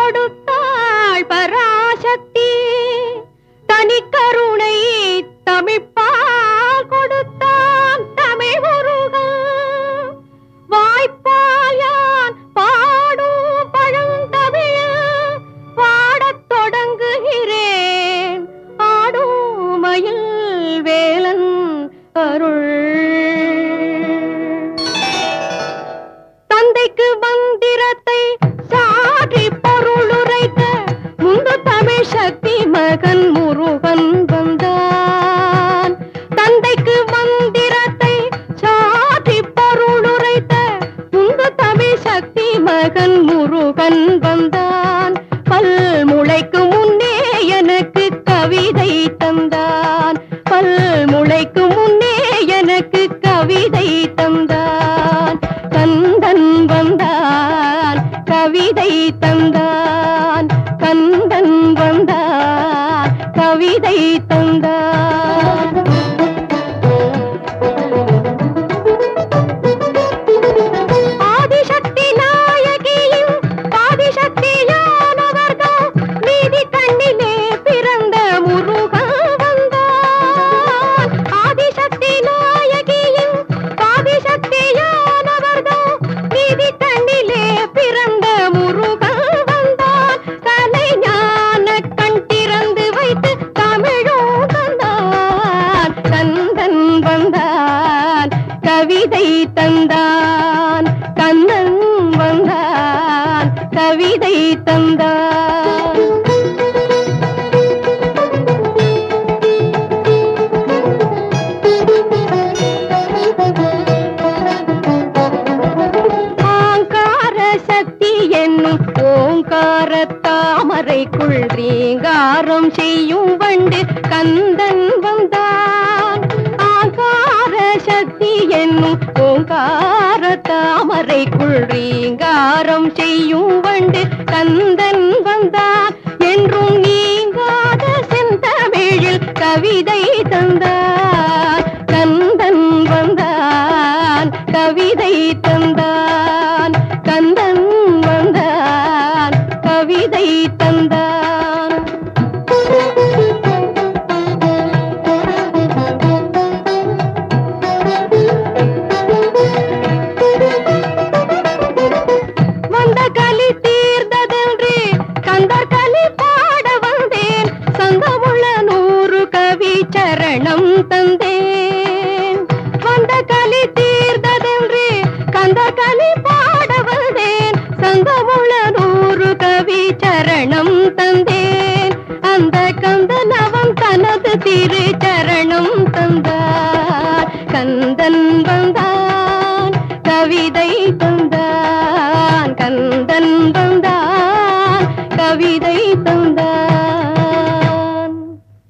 கொடுத்தாள் பராசக்தி தனி கருணை தமிழ்ப்பால் கொடுத்தான் தமிழ் முருகன் வாய்ப்பால் யான் பாடும் பழந்தமிழ் பாடத் தொடங்குகிறேன் ஆடும் மயில் வேலன் அருள் தந்தைக்கு மந்திரத்தை சாற்றி பொருளுரைக்க முந்து தமிழ் சக்தி மகன் முருகன் வந்தான் தந்தைக்கு மந்திரத்தை சாற்றி பொருளுரைத்த முந்து தமிழ் சக்தி மகன் முருகன் வந்தான் பல்முளைக்கு முன்னே எனக்கு கவிதை தந்தான் பல்முளைக்கு முன்னே எனக்கு கவிதை தந்தான் கந்தன் வந்தான் கவிதை தந்தான் கந்தன் வந்தான் கவிதை தந்தான் ஆதிசக்தி நாயகியும் ஆதிசக்தியானவர்கள் நீதி கண்ணிலே பிறந்த முருகன் வந்தான் ஆதிசக்தி நாயகியும் ஆதிசக்தியானவர்கள் நீதி கண்ணிலே பிறந்த முருகன் வந்தான் கலை ஞான கண் திறந்து வைத்து தமிழும் தந்தான் கந்தன் வந்தான் கவிதை தந்தான் கந்தன் வந்தான் கவிதை தந்தான் ஆங்கார சக்தி என்னும் ஓங்கார தாமரைக்குள் ரீங்காரம் செய்யும் வண்டு கந்தன் வந்தான் ஆங்கார சக்தி என்னும் ஓங்கார தாமரைக்குள் ரீங்காரம் செய்யும் வண்டு கந்தன் வந்தான் என்றும் நீங்காத செந்தமிழில் கவிதை தந்தான் கந்தன் வந்தான் கவிதை தந்தான் கந்தன் வந்தான் கவிதை தந்தான் வந்த கலி தீர்ந்ததென்று கந்தர் கலி பாட வந்தேன் சங்கமுள்ள நூறு கவி சரணம் தந்தேன் வந்த கலி தீர்ந்ததென்று கந்தர் கலி பாட வந்தேன் சங்கமுள்ள நூறு கவி சரணம் தந்தேன் அந்த கந்தனவன் தனது திரு சரணம் தந்தார் கந்தன் வந்தான் கவிதை தந்தான் கந்தன் வந்தான் கவிதை